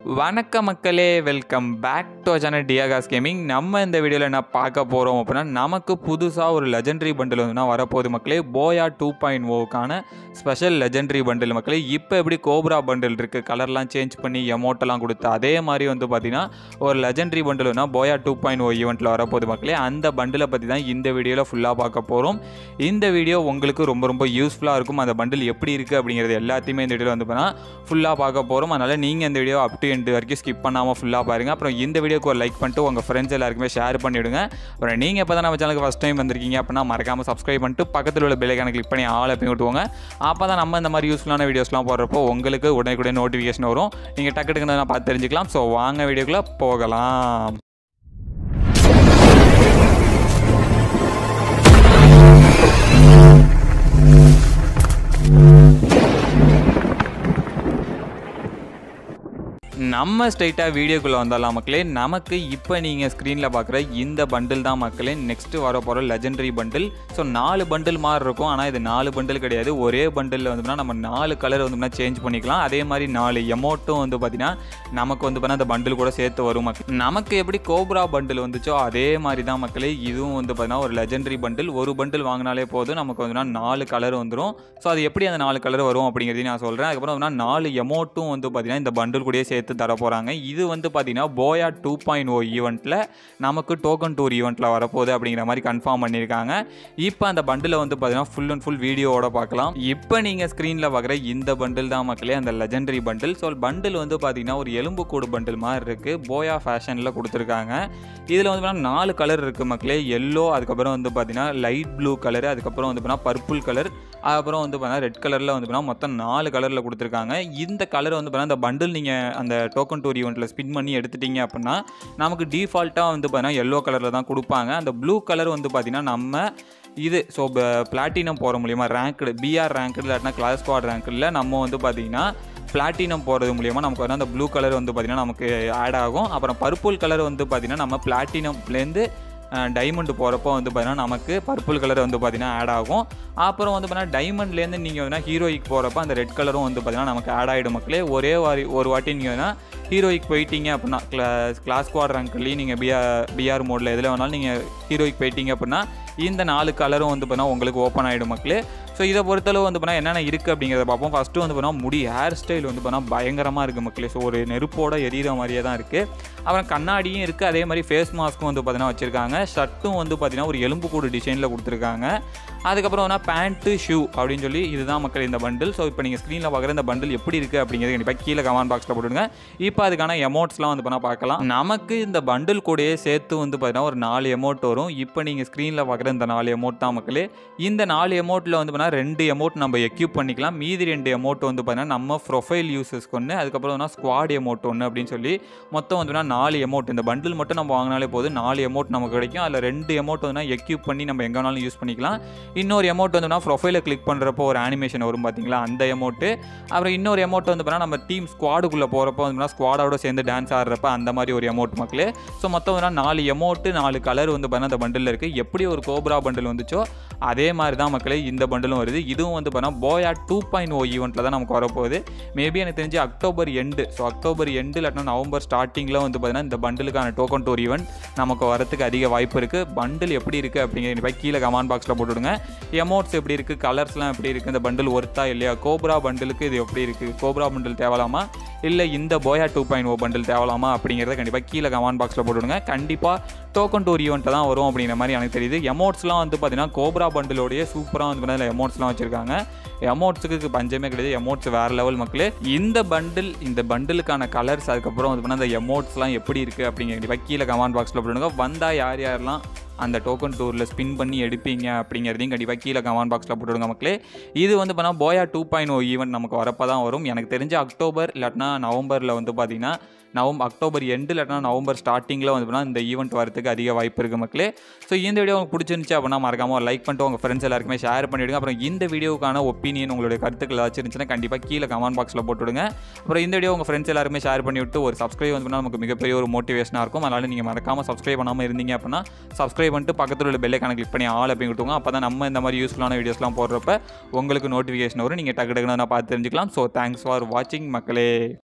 வணக்க மக்களே welcome back to channel டியாகாஸ் கேமிங் நம்ம இந்த வீடியோவில் என்ன பார்க்க போகிறோம் அப்படின்னா நமக்கு புதுசாக ஒரு லெஜெண்டரி பண்டில் வந்துன்னா வரப்போகுது மக்களே போயா டூ பாயிண்ட் ஓக்கான ஸ்பெஷல் லெஜெண்டரி பண்டில் மக்களே இப்போ எப்படி கோப்ரா பண்டில் இருக்குது கலர்லாம் சேஞ்ச் பண்ணி எமௌண்ட்டெல்லாம் கொடுத்து அதே மாதிரி வந்து பார்த்தீங்கன்னா ஒரு லெஜெண்டரி பண்டில்னா போயா டூ பாயிண்ட் ஓ ஈவெண்ட்டில் வரப்போகுது மக்களே அந்த பண்டிலை பற்றி தான் இந்த வீடியோவில் ஃபுல்லாக பார்க்க போகிறோம் இந்த வீடியோ உங்களுக்கு ரொம்ப ரொம்ப யூஸ்ஃபுல்லாக இருக்கும் அந்த பண்டில் எப்படி இருக்குது அப்படிங்கிறது எல்லாத்தையுமே இந்த வீடியோவில் வந்து பார்த்தீங்கன்னா ஃபுல்லாக பார்க்க போகிறோம் அதனால் நீங்கள் இந்த வீடியோ அப் டு எண்டு வரைக்கும் ஸ்கிப் பண்ணாமல் ஃபுல்லாக பாருங்கள் அப்புறம் இந்த வீடியோக்கு ஒரு லைக் பண்ணிட்டு உங்கள் ஃப்ரெண்ட்ஸ் எல்லாருக்குமே ஷேர் பண்ணிவிடுங்க அப்புறம் நீங்கள் இப்போ தான் நம்ம சேனலுக்கு ஃபஸ்ட் டைம் வந்திருக்கீங்க அப்படின்னா மறக்காமல் சப்ஸ்கிரைப் பண்ணிட்டு பக்கத்தில் உள்ள பெல்லைக்கான கிளிக் பண்ணி ஆள் எப்பயும் விட்டுவோங்க அப்போ தான் நம்ம இந்த மாதிரி யூஸ்ஃபுல்லான வீடியோஸ்லாம் போடுறப்போ உங்களுக்கு உடனே நோட்டிஃபிகேஷன் வரும் நீங்கள் டக்கு டக்குன்னு நான் பார்த்து தெரிஞ்சுக்கலாம் ஸோ வாங்க வீடியோக்குள்ளே போகலாம் நம்ம ஸ்ட்ரைட்டாக வீடியோக்குள்ளே வந்தாலாம் மக்களே நமக்கு இப்போ நீங்கள் ஸ்க்ரீனில் பார்க்குற இந்த பண்டில் தான் மக்களே நெக்ஸ்ட்டு வர போகிற லெஜெண்டரி பண்டில் ஸோ நாலு பண்டில் மாதிரி இருக்கும் ஆனால் இது நாலு பண்டில் கிடையாது ஒரே பண்டிலில் வந்தோம்னா நம்ம நாலு கலர் வந்தோம்னா சேஞ்ச் பண்ணிக்கலாம் அதே மாதிரி நாலு எமௌண்ட்டும் வந்து பார்த்திங்கன்னா நமக்கு வந்து பார்த்தீங்கன்னா அந்த பண்டில் கூட சேர்த்து வரும் மக்கள் நமக்கு எப்படி கோப்ரா பண்டில் வந்துச்சோ அதே மாதிரி தான் மக்களே இதுவும் வந்து பார்த்தீங்கன்னா ஒரு லெஜெண்டரி பண்டில் ஒரு பண்டில் வாங்கினாலே போதும் நமக்கு வந்து நாலு கலர் வந்துடும் ஸோ அது எப்படி அந்த நாலு கலர் வரும் அப்படிங்கிறதையும் நான் சொல்கிறேன் அதுக்கப்புறம் வந்து நாலு எமௌண்ட்டும் வந்து பார்த்தீங்கன்னா இந்த பண்டில் கூடயே சேர்த்து தர போகிறாங்க இது வந்து பார்த்தீங்கன்னா போயா டூ பாயிண்ட் ஓ ஈவெண்ட்டில் நமக்கு டோக்கன் டூர் ஈவெண்ட்டில் வரப்போகுது அப்படிங்கிற மாதிரி கன்ஃபார்ம் பண்ணியிருக்காங்க இப்போ அந்த பண்டில் வந்து பார்த்தீங்கன்னா ஃபுல் அண்ட் ஃபுல் வீடியோவோட பார்க்கலாம் இப்போ நீங்கள் ஸ்க்ரீனில் பார்க்குற இந்த பண்டில் தான் மக்களே அந்த லெஜெண்டரி பண்டில் ஸோ பண்டில் வந்து பார்த்தீங்கன்னா ஒரு எலும்பு கூடு பண்டில் மாதிரி இருக்குது போயா ஃபேஷனில் கொடுத்துருக்காங்க இதில் வந்து பார்த்தீங்கன்னா நாலு கலர் இருக்குது மக்களே எல்லோ அதுக்கப்புறம் வந்து பார்த்தீங்கன்னா லைட் ப்ளூ கலர் அதுக்கப்புறம் வந்து பார்த்தீங்கன்னா பர்பிள் கலர் அதுக்கப்புறம் வந்து பார்த்தீங்கன்னா ரெட் கலரில் வந்து பார்த்தீங்கன்னா மொத்தம் நாலு கலரில் கொடுத்துருக்காங்க இந்த கலர் வந்து பார்த்தீங்கன்னா இந்த பண்டில் நீங்கள் அந்த டோக்கன் டூர் ஈவெண்ட்டில் ஸ்பின் பண்ணி எடுத்துட்டீங்க அப்படின்னா நமக்கு டிஃபால்ட்டாக வந்து பார்த்தீங்கன்னா எல்லோ கலரில் தான் கொடுப்பாங்க அந்த ப்ளூ கலர் வந்து பார்த்தீங்கன்னா நம்ம இது ஸோ பிளாட்டினம் போகிற மூலியமாக ரேங்க்டு பிஆர் ரேங்க்டு இல்லாட்டினா கிளாஸ் ஸ்குவாட் ரேங்க்கில் நம்ம வந்து பார்த்தீங்கன்னா பிளாட்டினம் போகிறது மூலியமாக நமக்கு வந்து அந்த ப்ளூ கலர் வந்து பார்த்திங்கன்னா நமக்கு ஆட் ஆகும் அப்புறம் பர்பிள் கலர் வந்து பார்த்திங்கன்னா நம்ம பிளாட்டினம்லேருந்து டைமண்ட் போகிறப்போ வந்து பார்த்தீங்கன்னா நமக்கு பர்பிள் கலர் வந்து பார்த்தீங்கன்னா ஆட் ஆகும் அப்புறம் வந்து பார்த்தீங்கன்னா டைமண்ட்லேருந்து நீங்கள் வந்து ஹீரோயிக் போகிறப்ப அந்த ரெட் கலரும் வந்து பார்த்தீங்கன்னா நமக்கு ஆட் ஆகிடும் மக்களே ஒரே வாரி ஒரு வாட்டி நீங்கள் வேணால் ஹீரோயிக் போயிட்டீங்க அப்படின்னா கிளாஸ் கிளாஸ் ஸ்குவாட் ரேங்க்லேயும் நீங்கள் பிஆர் பிஆர் மோடில் எதில் வேணாலும் நீங்கள் ஹீரோயிக் போயிட்டீங்க அப்படின்னா இந்த நாலு கலரும் வந்து பார்த்தீங்கன்னா உங்களுக்கு ஓப்பன் ஆகிடும் மக்களே ஸோ இதை பொறுத்தளவு வந்து பார்த்தீங்கன்னா என்னென்ன இருக்குது அப்படிங்கிறத பார்ப்போம் ஃபஸ்ட்டு வந்து பார்த்தீங்கன்னா முடி ஹேர் ஸ்டைல் வந்து பார்த்தீங்கன்னா பயங்கரமாக இருக்குது மக்களே ஸோ ஒரு நெருப்போட எரியிற மாதிரியே தான் இருக்குது அப்புறம் கண்ணாடியும் இருக்குது அதே மாதிரி ஃபேஸ் மாஸ்க்கும் வந்து பார்த்தீங்கன்னா வச்சுருக்காங்க ஷர்ட்டும் வந்து பார்த்தீங்கன்னா ஒரு எலும்பு கூடு டிசைனில் கொடுத்துருக்காங்க அதுக்கப்புறம் வந்து பேண்ட்டு ஷூ அப்படின்னு சொல்லி இதுதான் மக்கள் இந்த பண்டில் ஸோ இப்போ நீங்கள் ஸ்க்ரீனில் பார்க்குற இந்த பண்டில் எப்படி இருக்குது அப்படிங்கிறது கண்டிப்பாக கீழே கமெண்ட் பாக்ஸில் போட்டுடுங்க இப்போ அதுக்கான எமௌண்ட்ஸ்லாம் வந்து பண்ணால் பார்க்கலாம் நமக்கு இந்த பண்டில் கூடயே சேர்த்து வந்து பார்த்தீங்கன்னா ஒரு நாலு எமௌண்ட் வரும் இப்போ நீங்கள் ஸ்க்ரீனில் பார்க்குற இந்த நாலு எமௌண்ட் தான் மக்களே இந்த நாலு எமௌண்ட்டில் வந்து பார்த்தீங்கன்னா ரெண்டு எமௌண்ட் நம்ம எக்யூப் பண்ணிக்கலாம் மீதி ரெண்டு எமௌண்ட் வந்து பார்த்தீங்கன்னா நம்ம ப்ரொஃபைல் யூசஸ்க்கு ஒன்று அதுக்கப்புறம் வந்து ஸ்குவாட் எமௌண்ட் ஒன்று அப்படின்னு சொல்லி மொத்தம் வந்து நாலு எமௌண்ட் இந்த பண்டில் மட்டும் நம்ம வாங்கினாலே போதும் நாலு எமௌண்ட் நமக்கு கிடைக்கும் அதில் ரெண்டு எமௌண்ட் வந்து எக்யூப் பண்ணி நம்ம எங்கே வேணாலும் யூஸ் பண்ணிக்கலாம் இன்னொரு எமௌண்ட் வந்து ப்ரொஃபைலை கிளிக் பண்ணுறப்போ ஒரு அனிமேஷன் வரும் பார்த்தீங்களா அந்த எமௌண்ட்டு அப்புறம் இன்னொரு எமௌண்ட் வந்து பார்த்தீங்கன்னா நம்ம டீம் ஸ்குவாடுக்குள்ளே போகிறப்போ வந்து ஸ்குவாடோட சேர்ந்து டான்ஸ் ஆடுறப்ப அந்த மாதிரி ஒரு எமௌண்ட் மக்களே ஸோ மொத்தம் வந்து நாலு எமௌண்ட்டு நாலு கலர் வந்து பார்த்தீங்கன்னா அந்த பண்டில் இருக்குது எப்படி ஒரு கோப்ரா பண்டில் வந்துச்சோ அதே மாதிரி தான் மக்களே இந்த பண்டிலும் வருது இதுவும் வந்து பார்த்தீங்கன்னா போயா டூ பாயிண்ட் ஓ ஈவெண்ட்டில் தான் நமக்கு வரப்போகுது மேபி எனக்கு தெரிஞ்சு October end so October end இல்லாட்டினா நவம்பர் ஸ்டார்டிங்கில் வந்து பார்த்தீங்கன்னா இந்த பண்டிலுக்கான டோக்கன் டூர் ஈவெண்ட் நமக்கு வரத்துக்கு அதிக வாய்ப்பு இருக்குது பண்டில் எப்படி இருக்குது அப்படிங்கிறத கீழே கமெண்ட் பாக்ஸில் போட்டுவிடுங்க எமௌண்ட்ஸ் எப்படி இருக்குது கலர்ஸ்லாம் எப்படி இருக்குது இந்த பண்டில் ஒர்த்தா இல்லையா கோப்ரா பண்டிலுக்கு இது எப்படி இருக்குது கோப்ரா பண்டில் தேவலாமா இல்லை இந்த booyah two point O bundle தேவலாமா அப்படிங்கிறத கண்டிப்பாக கீழே கமெண்ட் பாக்ஸில் போட்டுவிடுங்க கண்டிப்பாக டோக்கன் டூர் ஈவெண்ட்டை தான் வரும் அப்படிங்கிற மாதிரி எனக்கு தெரியுது எமௌண்ட்ஸ்லாம் வந்து பார்த்தீங்கன்னா கோப்ரா பண்டிலோடைய சூப்பராக வந்து பார்த்தீங்கன்னா எமௌண்ட்ஸ்லாம் வச்சுருக்காங்க எமௌண்ட்ஸுக்கு பஞ்சமே கிடையாது எமௌண்ட்ஸ் வேறு லெவல் மக்களே இந்த பண்டில் இந்த பண்டிலுக்கான கலர்ஸ் அதுக்கப்புறம் வந்து பார்த்தீங்கன்னா அந்த எமௌண்ட்ஸ்லாம் எப்படி இருக்குது அப்படிங்கிற கண்டிப்பாக கீழே கமெண்ட் பாக்ஸில் போட்டுவிடுங்க வந்தால் யார் யாரெல்லாம் அந்த டோக்கன் டூரில் ஸ்பின் பண்ணி எடுப்பீங்க அப்படிங்கிறதையும் கண்டிப்பாக கீழே கமெண்ட் பாக்ஸில் போட்டுவிடுங்க மக்களே இது வந்து பண்ணால் போயா டூ பாயிண்ட் ஓ ஈவெண்ட் நமக்கு வரப்போ தான் வரும் எனக்கு தெரிஞ்ச அக்டோபர் இல்லாட்டினா நவம்பரில் வந்து பார்த்தீங்கன்னா நவம்பர் அக்டோபர் எண்டு இல்லாட்டினா நவம்பர் ஸ்டார்டிங்கில் வந்து பார்த்தீங்கன்னா இந்த ஈவெண்ட் வரதுக்கு அதிக வாய்ப்பு இருக்குது மக்களே ஸோ இந்த வீடியோ உங்களுக்கு பிடிச்சிருந்துச்சு அப்படின்னா மறக்காம ஒரு லைக் பண்ணிட்டு உங்கள் ஃப்ரெண்ட்ஸ் எல்லாருக்குமே ஷேர் பண்ணிவிடுங்க அப்புறம் இந்த வீடியோக்கான ஒப்பீனியன் உங்களுடைய கருத்துக்கள் ஏதாச்சும் இருந்துச்சுன்னா கண்டிப்பாக கீழே கமெண்ட் பாக்ஸில் போட்டுவிடுங்க அப்புறம் இந்த வீடியோ உங்கள் ஃப்ரெண்ட்ஸ் எல்லாருமே ஷேர் பண்ணிவிட்டு ஒரு சப்ஸ்கிரைப் வந்து நமக்கு மிகப்பெரிய ஒரு மோட்டிவேஷனாக இருக்கும் அதனால் நீங்கள் மறக்காமல் சப்ஸ்கிரைப் பண்ணாமல் இருந்தீங்க அப்படின்னா சப்ஸ்கிரைப் பண்ணிட்டு பக்கத்தில் உள்ள பெல்லைக்கான கிளிக் பண்ணி ஆள் அப்படின்னு கொடுத்துங்க அப்போ தான் நம்ம இந்த மாதிரி யூஸ்ஃபுல்லான வீடியோஸ்லாம் போடுறப்ப உங்களுக்கு நோட்டிஃபிகேஷன் வரும் நீங்கள் டக்கு டக்குன்னு நான் பார்த்து தெரிஞ்சுக்கலாம் ஸோ தேங்க்ஸ் ஃபார் வாட்சிங் மக்களே